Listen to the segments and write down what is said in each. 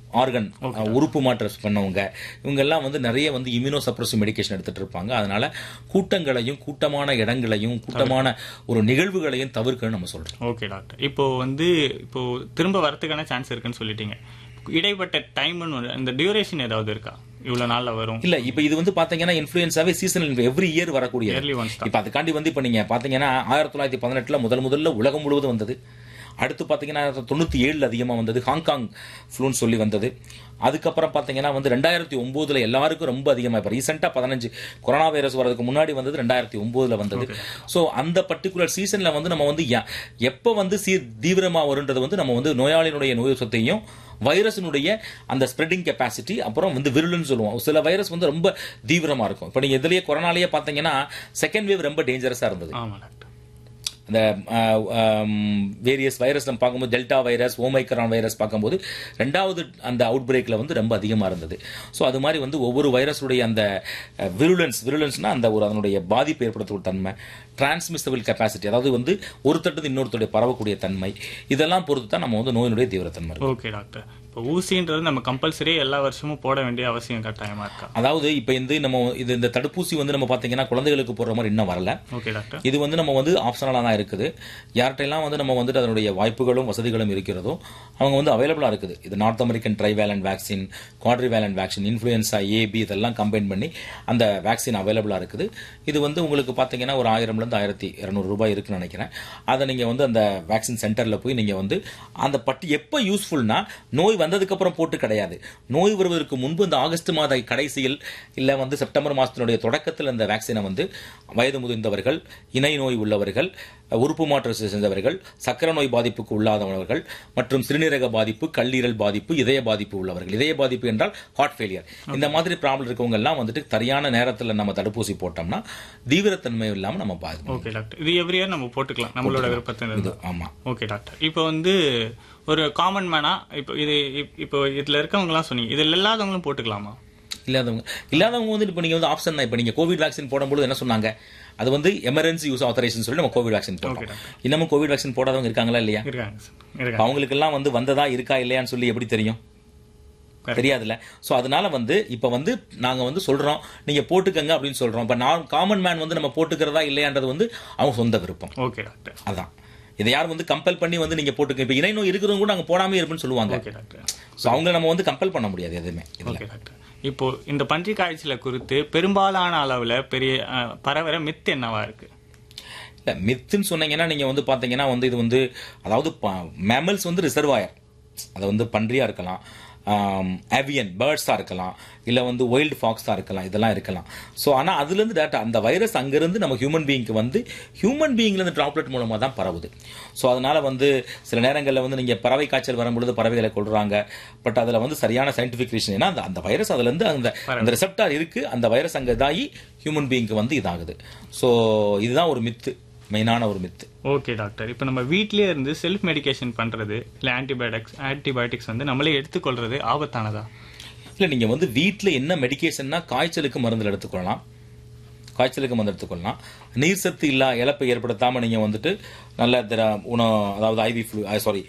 Organ உறுப்பு மாற்றம் பண்ணவங்க இவங்க எல்லாம் வந்து நிறைய வந்து இம்யூனோ சப்ரஸிவ் மெடிகேஷன் எடுத்துட்டு இருப்பாங்க அதனால கூட்டங்களையும் கூட்டமான இடங்களையும் கூட்டமான ஒரு நிகழ்வுகளையும் தவிர்க்கணும்னு நம்ம சொல்றோம் ஓகே டாக்டர் இப்போ வந்து இப்போ திரும்ப வரதுக்கான சான்ஸ் இருக்குன்னு சொல்லிட்டீங்க இடைப்பட்ட டைம்னு இந்த டியூரேஷன் ஏதாவது இருக்கா இவ்வளவு நாள்ல வரும் இல்ல இப்ப இது வந்து பாத்தீங்கன்னா இன்ஃபுளுன்ஸாவே சீசனல் எவ்ரி இயர் வரக்கூடிய இயர்லி ஒன்ஸ் தான் இப்ப அதுக்காண்டி வந்து இப்ப நீங்க பாத்தீங்கன்னா ஆயிரத்தி தொள்ளாயிரத்தி பதினெட்டுல முதல் முதல்ல உலகம் முழுவதும் வந்தது அடுத்து பாத்தீங்கன்னா தொண்ணூத்தி ஏழுல அதிகமா வந்தது ஹாங்காங் ஃப்ளூன்னு சொல்லி வந்தது அதுக்கப்புறம் பாத்தீங்கன்னா வந்து ரெண்டாயிரத்தி ஒன்பதுல எல்லாருக்கும் ரொம்ப அதிகமா இப்ப ரீசெண்டா பதினஞ்சு கொரோனா வைரஸ் வரதுக்கு முன்னாடி வந்தது ரெண்டாயிரத்தி ஒன்பதுல வந்தது சோ அந்த பர்டிகுலர் சீசன்ல வந்து நம்ம வந்து ய- எப்ப வந்து சீ தீவிரமா வருன்றது வந்து நம்ம வந்து நோயாளியினுடைய நோய் சொத்தையும் வைரஸினுடைய அந்த ஸ்ப்ரெடிங் கெப்பாசிட்டி அப்புறம் வந்து விருளுன்னு சொல்லுவோம் சில வைரஸ் வந்து ரொம்ப தீவிரமா இருக்கும் இப்போ நீங்க இதுலயே கொரோனாலேயே பாத்தீங்கன்னா செகண்ட் வேவ் ரொம்ப டேஞ்சரஸா இருந்தது ஆமா டாக்டர் அந்த வேரியஸ் வைரஸ் நம்ம பார்க்கும்போது டெல்டா வைரஸ் ஓமைக்ரான் வைரஸ் பார்க்கும்போது ரெண்டாவது அந்த அவுட் பிரேக்ல வந்து ரொம்ப அதிகமாக இருந்தது ஸோ அது மாதிரி வந்து ஒவ்வொரு வைரஸுடைய அந்த விருலன்ஸ் விருலன்ஸ்னா அந்த ஒரு அதனுடைய பாதிப்பு ஏற்படுத்தக்கூடிய தன்மை டிரான்ஸ்மிசபிள் கெப்பாசிட்டி அதாவது வந்து ஒருத்தட்டது இன்னொருத்தருடைய பரவக்கூடிய தன்மை இதெல்லாம் பொறுத்து தான் நம்ம வந்து நோயினுடைய தீவிரத்தன்மை இருக்கும். ஓகே டாக்டர் இப்போ ஊசின்றது நம்ம கம்பல்சரி எல்லா வருஷமும் போட வேண்டிய அவசியம் கட்டாயமா இருக்கா அதாவது இப்போ இந்த நம்ம இது இந்த தடுப்பூசி வந்து நம்ம பார்த்தீங்கன்னா குழந்தைகளுக்கு போடுற மாதிரி இன்னும் வரல ஓகே டாக்டர் இது வந்து நம்ம வந்து ஆப்ஷனலாக தான் இருக்குது யார்கிட்டெல்லாம் வந்து நம்ம வந்துட்டு அதனுடைய வாய்ப்புகளும் வசதிகளும் இருக்கிறதோ அவங்க வந்து அவைலபிளாக இருக்குது இது north American trivalent vaccine quadrivalent vaccine influenza A இதெல்லாம் கம்பைன் பண்ணி அந்த வேக்சின் அவைலபிளாக இருக்குது இது வந்து உங்களுக்கு பார்த்தீங்கன்னா ஒரு ஆயிரம்லேருந்து ஆயிரத்தி இரநூறு ரூபாய் இருக்குன்னு நினைக்கிறேன் அதை நீங்கள் வந்து அந்த வேக்சின் சென்டரில் போய் நீங்கள் வந்து அந்த பட்டி எப்போ யூஸ்ஃபுல்னா நோய் வந்ததுக்கு அப்புறம் போட்டு கிடையாது நோய் வருவதற்கு முன்பு இந்த ஆகஸ்ட் மாத கடைசியில் இல்லை வந்து செப்டம்பர் மாதத்தினுடைய தொடக்கத்தில் இந்த வேக்சினை வந்து வயது முதிர்ந்தவர்கள் இணை நோய் உள்ளவர்கள் உறுப்பு மாற்றம் செஞ்சவர்கள் சக்கரை நோய் பாதிப்புக்கு உள்ளாதவர்கள் மற்றும் சிறுநீரக பாதிப்பு கல்லீரல் பாதிப்பு இதய பாதிப்பு உள்ளவர்கள் இதய பாதிப்பு என்றால் ஹார்ட் ஃபெயிலியர் இந்த மாதிரி ப்ராப்ளம் இருக்கவங்க எல்லாம் வந்துட்டு சரியான நேரத்தில் நம்ம தடுப்பூசி போட்டோம்னா தீவிரத்தன்மை இல்லாமல் நம்ம பாதிக்கும் ஓகே டாக்டர் இது எவ்ரி இயர் நம்ம போட்டுக்கலாம் நம்மளோட விருப்பத்தின் இருந்து ஆமா ஓகே டாக்டர் இப்போ வந்து ஒரு காமன் மேனா இப்போ இது இப்- இப்போ இதுல இருக்கவங்கலாம் சொன்னீங்க இதுல இல்லாதவங்களும் போட்டுக்கலாமா இல்லாதவங்க இல்லாதவங்க வந்து இப்போ நீங்கள் வந்து ஆப்ஷன் தான் இப்போ நீங்கள் கோவிட் வேக்சின் போடும்போது என்ன சொன்னாங்க அது வந்து எமர்ஜென்சி யூஸ் ஆத்தரைசேஷன் சொல்லி நம்ம கோவிட் வேக்சின் போட்டோம் இன்னமும் கோவிட் வேக்சின் போடாதவங்க இருக்காங்களா இல்லையா இருக்காங்க சார் இப்ப இருக்காங்க அவங்களுக்கெல்லாம் வந்து வந்ததா இருக்கா இல்லையான்னு சொல்லி எப்படி தெரியும் Correct. தெரியாதுல்ல சோ அதனால வந்து இப்ப வந்து நாங்க வந்து சொல்றோம் நீங்க போட்டுக்கங்க அப்படின்னு சொல்றோம் இப்ப நான் காமன் மேன் வந்து நம்ம போட்டுக்கிறதா இல்லையான்றது வந்து அவங்க சொந்த விருப்பம் ஓகே டாக்டர் அதான் இதை யாரும் வந்து கம்பல் பண்ணி வந்து நீங்க போட்டுக்க இப்ப இணை நோய் இருக்கிறவங்க கூட நாங்க போடாமே இருப்பேன்னு சொல்லுவாங்க ஓகே டாக்டர் சோ அவங்க நம்ம வந்து கம்பல் பண்ண முடியாது எதுவுமே இதுல ஓகே டாக்டர் இப்போ இந்த பன்றி காய்ச்சலை குறித்து பெரும்பாலான அளவுல பெரிய அஹ், பரவற மித்து என்னவா இருக்கு இல்ல மித்துன்னு சொன்னீங்கன்னா நீங்க வந்து பாத்தீங்கன்னா வந்து இது வந்து அதாவது மேமல்ஸ் வந்து ரிசர்வாயர் அது வந்து பன்றியா இருக்கலாம் ஏவியன் பேர்ட்ஸாக இருக்கலாம் இல்லை வந்து வைல்டு ஃபாக்ஸாக இருக்கலாம் இதெல்லாம் இருக்கலாம் ஸோ ஆனால் அதுலேருந்து டேட்டா அந்த வைரஸ் அங்கேருந்து நம்ம ஹியூமன் பீயிங்க்கு வந்து ஹியூமன் பீயிங்லேருந்து ட்ராப்லெட் மூலமாக தான் பரவுது ஸோ அதனால் வந்து சில நேரங்களில் வந்து நீங்கள் பறவை காய்ச்சல் வரும்பொழுது பறவைகளை கொள்றாங்க பட் அதில் வந்து சரியான சயின்டிஃபிக் ரீசன் ஏன்னா அந்த அந்த வைரஸ் அதுலேருந்து அந்த அந்த ரிசெப்டார் இருக்குது அந்த வைரஸ் அங்கே இதாகி ஹியூமன் பீயிங்க்கு வந்து இதாகுது ஸோ இதுதான் ஒரு மித்து மெயினான ஒரு மித்து ஓகே டாக்டர் இப்போ நம்ம வீட்லயே இருந்து செல்ஃப் மெடிகேஷன் பண்றது இல்ல ஆன்டிபயோட்டிக்ஸ் ஆன்டிபயோட்டிக்ஸ் வந்து நம்மளே எடுத்துக்கொள்றது ஆபத்தானதா இல்லை நீங்கள் வந்து வீட்டில் என்ன மெடிகேஷன்னா காய்ச்சலுக்கு மருந்துகள் எடுத்துக்கொள்ளலாம் காய்ச்சலுக்கு மருந்து எடுத்துக்கொள்ளலாம் நீர் சத்து இல்லா இழப்பை ஏற்படுத்தாமல் நீங்கள் வந்துட்டு நல்ல திர உணவு அதாவது ஐவி ஃப்ளூ சாரி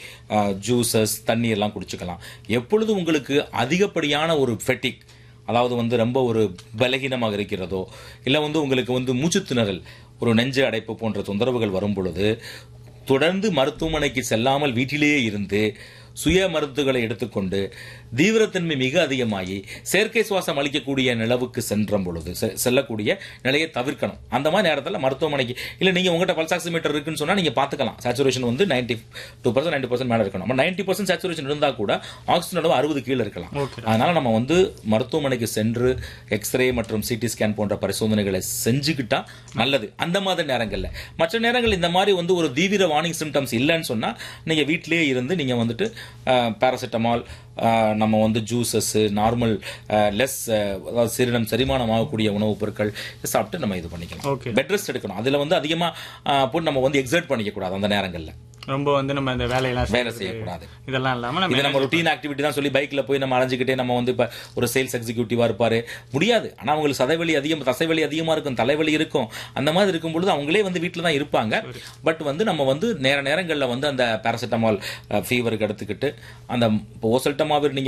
ஜூசஸ் தண்ணீர்லாம் குடிச்சுக்கலாம் எப்பொழுது உங்களுக்கு அதிகப்படியான ஒரு ஃபெட்டிக் அதாவது வந்து ரொம்ப ஒரு பலகீனமாக இருக்கிறதோ இல்லை வந்து உங்களுக்கு வந்து மூச்சு திணறல் ஒரு நெஞ்சு அடைப்பு போன்ற தொந்தரவுகள் வரும் பொழுது தொடர்ந்து மருத்துவமனைக்கு செல்லாமல் வீட்டிலேயே இருந்து சுய மருந்துகளை எடுத்துக்கொண்டு தீவிரத்தன்மை மிக அதிகமாகி செயற்கை சுவாசம் அளிக்கக்கூடிய நிலவுக்கு சென்ற பொழுது செ- செல்லக்கூடிய நிலையை தவிர்க்கணும் அந்த மாதிரி நேரத்தில் மருத்துவமனைக்கு இல்லை நீங்கள் உங்கள்கிட்ட பல்ஸ் ஆக்சிமீட்டர் இருக்குன்னு சொன்னால் நீங்கள் பார்த்துக்கலாம் சேச்சுரேஷன் வந்து ninety two percent ninety percent மேலே இருக்கணும் நம்ம நைன்டி பர்சன்ட் சேச்சுரேஷன் இருந்தால் கூட ஆக்சிஜன் அளவு அறுபது கீழே இருக்கலாம் Okay. அதனால நம்ம வந்து மருத்துவமனைக்கு சென்று எக்ஸ்ரே மற்றும் சிடி ஸ்கேன் போன்ற பரிசோதனைகளை செஞ்சுக்கிட்டா நல்லது அந்த மாதிரி நேரங்கள்ல மற்ற நேரங்கள் இந்த மாதிரி வந்து ஒரு தீவிர வார்னிங் சிம்டம்ஸ் இல்லைன்னு சொன்னா நீங்க வீட்டிலேயே இருந்து நீங்க வந்துட்டு பேராசிட்டமால் நம்ம வந்து ஜூசஸ் நார்மல் லெஸ் அதாவது சிறிடம் செரிமானம் ஆகக்கூடிய உணவுப் பொருட்கள் சாப்பிட்டு நம்ம இது பண்ணிக்கலாம் Okay. பெட் ரெஸ்ட் எடுக்கணும் அதுல வந்து அதிகமா அஹ், போட்டு நம்ம வந்து எக்ஸர்ட் பண்ணிக்க கூடாது அந்த நேரங்கள்ல ரொம்ப வந்து நம்ம இந்த வேலையெல்லாம் வேலை செய்யறது, செய்யக்கூடாது இதெல்லாம் இல்லாம நம்ம இது நம்ம ரொட்டீன் ஆக்டிவிட்டி தான் சொல்லி பைக்ல போய் நம்ம அலைஞ்சுக்கிட்டே நம்ம வந்து இப்ப ஒரு சேல்ஸ் எக்ஸிக்யூட்டிவா இருப்பாரு முடியாது ஆனா அவங்களுக்கு சதைவலி அதிகம் தசைவலி அதிகமா இருக்கும் தலைவலி இருக்கும் அந்த மாதிரி இருக்கும் பொழுது அவங்களே வந்து வீட்டில் தான் இருப்பாங்க பட் வந்து நம்ம வந்து நேர நேரங்கள்ல வந்து அந்த பேராசிட்டமால் ஃபீவருக்கு எடுத்துக்கிட்டு அந்த ஓசல்டமாவில் நீங்க